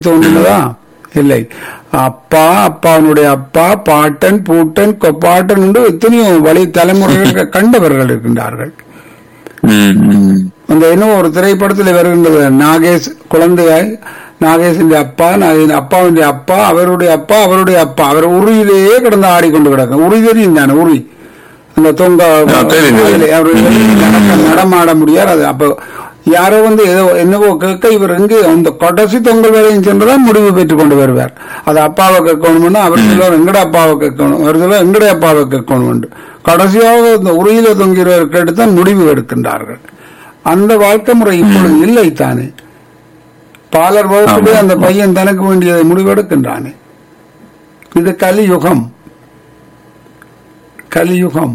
தோன்றினதா இல்லை அப்பா அப்பாவுடைய அப்பா பாட்டன் பூட்டன் கொப்பாட்டன் என்று எத்தனையோ வழி தலைமுறைகள் கண்டவர்கள் இருக்கின்றார்கள் ம், ம். அந்த இன்னும் ஒரு திரைப்படத்தில் வருகின்றது நாகேஷ் குழந்தையாய் நாகேஷின் அப்பா நாகேஷின் அப்பாவுடைய அப்பா அவருடைய அப்பா அவருடைய அப்பா அவர் உரியிலேயே கிடந்து ஆடிக்கொண்டு கிடக்கும் உரி தெரியும் தானே உரி அந்த தொங்க ஆ, தெரியும், தெரியும். அதிலே அவர் வெளியே நடக்க- நடமாட முடியாது அது அப்போ யாரோ வந்து ஏதோ என்னவோ கேட்க இவர் எங்கே அந்த கடைசி தொங்கல் வரையும் சென்றுதான் முடிவு பெற்றுக் கொண்டு வருவார் அது அப்பாவை கேட்கணும்னா அவர் சொல்லுவார் எங்கட அப்பாவை கேட்கணும் அவர் சொல்லுவார் எங்கட அப்பாவை கேட்கணும் கடைசியாக இந்த உரியில தொங்கிறவர் கேட்டுத்தான் முடிவு எடுக்கின்றார்கள் அந்த வாழ்க்கை முறை இப்பொழுது இல்லை தானே பாலர் வகுப்பிலே அந்த பையன் தனக்கு வேண்டியதை முடிவெடுக்கின்றானே இது கலியுகம் கலியுகம்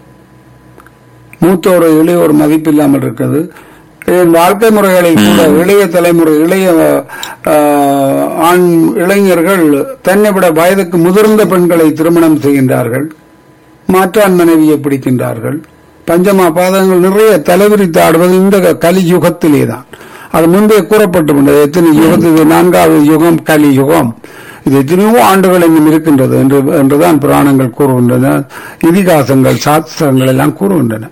மூத்தோர் இளையோர் மதிப்பில்லாமல் இருக்குது என் வாழ்க்கை முறைகளை கூட இளைய தலைமுறை இளைய ஆஹ், ஆண் இளைஞர்கள் தன்னை விட வயதுக்கு முதிர்ந்த பெண்களை திருமணம் செய்கின்றார்கள் மாற்றான் மனைவியை பிடிக்கின்றார்கள் பஞ்சமா பாதங்கள் நிறைய தலைவிரித்து ஆடுவது இந்த கலி யுகத்திலே தான் அது முன்பே கூறப்பட்டு எத்தனை யுகத்து இது நான்காவது யுகம் கலி யுகம் இது எத்தனையோ ஆண்டுகள் இன்னும் இருக்கின்றது என்று என்றுதான் புராணங்கள் கூறுகின்றன இதிகாசங்கள் சாஸ்திரங்கள் எல்லாம் கூறுகின்றன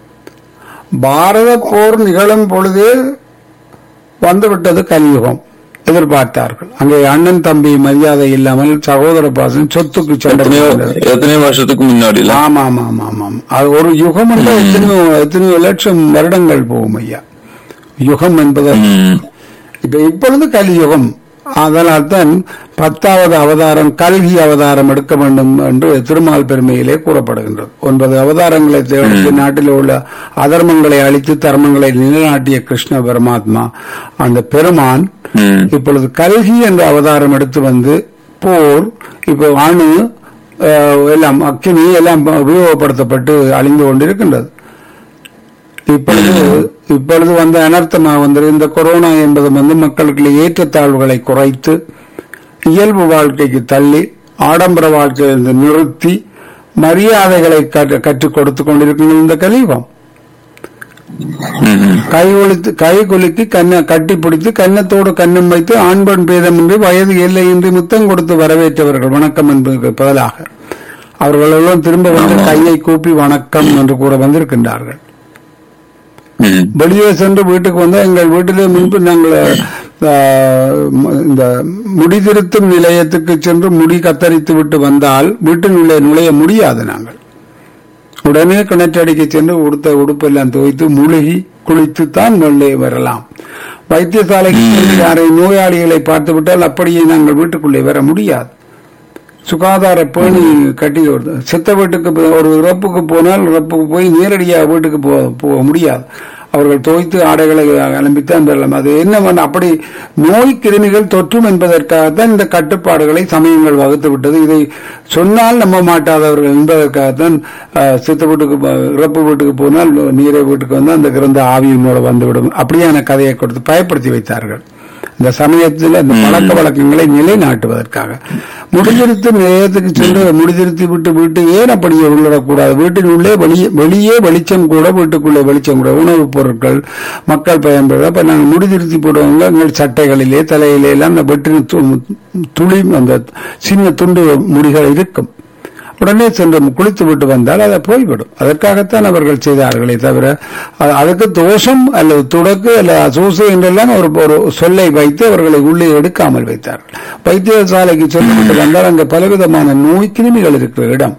பாரத போர் நிகழும் பொழுதே வந்துவிட்டது கலியுகம் எதிர்பார்த்தார்கள் அங்கே அண்ணன் தம்பி மரியாதை இல்லாமல் சகோதர பாசம் சொத்துக்கு சண்டை எத்தனையோ போடுகின்றது. எத்தனையோ வருஷத்துக்கு முன்னாடி இல்ல ஆமா ஆமா ஆமா ஆமாம் அது ஒரு யுகம் என்ற எத்தனையோ எத்தனையோ லட்சம் வருடங்கள் போகும் ஐயா யுகம் என்பது ம். இப்ப இப்பொழுது கலியுகம் அதனால் தான் பத்தாவது அவதாரம் கல்கி அவதாரம் எடுக்க வேண்டும் என்று திருமால் பெருமையிலே கூறப்படுகின்றது ஒன்பது அவதாரங்களை தேடி நாட்டில் உள்ள அதர்மங்களை அழித்து தர்மங்களை நிலைநாட்டிய கிருஷ்ண பரமாத்மா அந்த பெருமான் ம். இப்பொழுது கல்கி என்ற அவதாரம் எடுத்து வந்து போர் இப்போ அணு அஹ், எல்லாம் அக்கினி எல்லாம் உபயோகப்படுத்தப்பட்டு அழிந்து கொண்டிருக்கின்றது இப்பொழுது இப்பொழுது வந்த அனர்த்தமா வந்து இந்த கொரோனா என்பது வந்து மக்களுக்கு ஏற்றத்தாழ்வுகளை குறைத்து இயல்பு வாழ்க்கைக்கு தள்ளி ஆடம்பர வாழ்க்கையை நிறுத்தி மரியாதைகளை கற்று- கற்றுக் கொடுத்து கொண்டிருக்கின்ற இந்த கலியுகம் ம், ம். கை ஒழித்து கை குலுக்கி கண்ணை கட்டி பிடித்து கன்னத்தோடு கண்ணம் வைத்து ஆண் பெண் பேதமின்றி வயது எல்லையின்றி முத்தம் கொடுத்து வரவேற்றவர்கள் வணக்கம் என்பதற்கு பதிலாக அவர்கள் எல்லாம் திரும்ப வந்து கையை கூப்பி வணக்கம் என்று கூற வந்திருக்கின்றார்கள் ம். வெளியே சென்று வீட்டுக்கு வந்தால் எங்கள் வீட்டிலே முன்பு நாங்கள் ஆஹ், ம- இந்த முடி திருத்தும் நிலையத்துக்கு சென்று முடி கத்தரித்து விட்டு வந்தால் வீட்டினுள்ளே நுழைய முடியாது நாங்கள் உடனே கிணற்றடிக்கு சென்று உடுத்த உடுப்பெல்லாம் துவைத்து முழுகி குளித்து தான் உள்ளே வரலாம் வைத்தியசாலைக்கு சென்று யாரை நோயாளிகளை பார்த்து விட்டால் அப்படியே நாங்கள் வீட்டுக்குள்ளே வர முடியாது சுகாதார பேணி கட்டி வருது. சித்த வீட்டுக்கு போ- ஒரு இறப்புக்கு போனால் இறப்புக்கு போய் நேரடியாக வீட்டுக்கு போ- போக முடியாது அவர்கள் துவைத்து ஆடைகளை அலம்பித்தான் பெறலாம் அது என்ன பண்ண அப்படி நோய் கிருமிகள் தொற்றும் என்பதற்காகத்தான் இந்த கட்டுப்பாடுகளை சமயங்கள் வகுத்து விட்டது இதை சொன்னால் நம்ப மாட்டாதவர்கள் என்பதற்காகத்தான் அஹ், சித்த வீட்டுக்கு போ- இறப்பு வீட்டுக்கு போனால் நீரை வீட்டுக்கு வந்து அந்த கிரந்த ஆவியினோட வந்துவிடும் அப்படியான கதையை கொடுத்து பயப்படுத்தி வைத்தார்கள் இந்த சமயத்தில் அந்த பழக்க வழக்கங்களை நிலைநாட்டுவதற்காக முடிதிருத்து நிலையத்துக்கு சென்று முடிதிருத்தி விட்டு வீட்டு ஏன் அப்படியே உள்ளிடக்கூடாது வீட்டின் உள்ளே வெளியே வெளியே வெளிச்சம் கூட வீட்டுக்குள்ளே வெளிச்சம் கூட உணவுப் பொருட்கள் மக்கள் பயன்படுற அப்ப நாங்கள் முடிதிருத்தி போடுவாங்க எங்கள் சட்டைகளிலே தலையிலே எல்லாம் அந்த வெட்டின து- துளி அந்த சின்ன துண்டு முடிகள் இருக்கும் உடனே சென்று குளித்து விட்டு வந்தால் அதை போய்விடும் அதற்காகத்தான் அவர்கள் செய்தார்களே தவிர அ- அதுக்கு தோஷம் அல்லது துடக்கு அல்லது சூசை என்றெல்லாம் ஒரு ஒரு சொல்லை வைத்து அவர்களை உள்ளே எடுக்காமல் வைத்தார்கள் வைத்தியசாலைக்கு சொல்லிவிட்டு வந்தால் அங்கே பலவிதமான நோய் கிருமிகள் இருக்கிற இடம்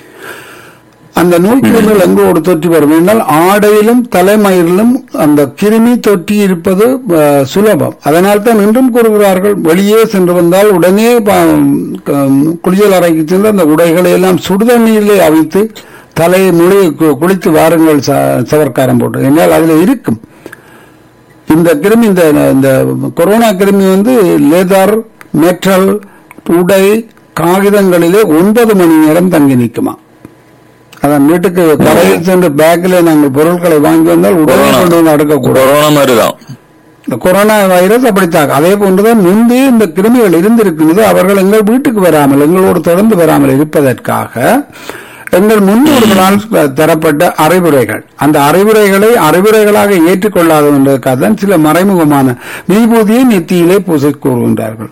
அந்த நோய் கிருமிகள் எங்கோடு தொற்றி வரும் என்றால் ஆடையிலும் தலைமயிரிலும் அந்த கிருமி தொற்றி இருப்பது அஹ், சுலபம் அதனால் தான் இன்றும் கூறுகிறார்கள் வெளியே சென்று வந்தால் உடனே ப- க- குளியல் அறைக்கு சென்று அந்த உடைகளை எல்லாம் சுடுதண்ணீரிலே அவித்து தலையை முழு கு- குளித்து வாருங்கள் ச- சவர்க்காரம் போட்டு என்றால் அதுல இருக்கும் இந்த கிருமி இந்த இந்த கொரோனா கிருமி வந்து லேதர் மெட்டல் உடை காகிதங்களிலே ஒன்பது மணி நேரம் தங்கி நிற்குமா அதான் வீட்டுக்கு கடையில் சென்று பேக்கில் நாங்கள் பொருட்களை வாங்கி வந்தால் உடனே கொரோனா. கொண்டு வந்து அடுக்கக்கூடாது கொரோனா மாதிரி தான் இந்த கொரோனா வைரஸ் அப்படித்தான் அதே போன்றுதான் முன்பே இந்த கிருமிகள் இருந்திருக்கிறது அவர்கள் எங்கள் வீட்டுக்கு வராமல் எங்களோடு தொடர்ந்து வராமல் இருப்பதற்காக எங்கள் முன்னோர்களால் தரப்பட்ட அறிவுரைகள் அந்த அறிவுரைகளை அறிவுரைகளாக ஏற்றுக்கொள்ளாத என்பதற்காக தான் சில மறைமுகமான விபூதியை நெத்தியிலே பூசை கூறுகின்றார்கள்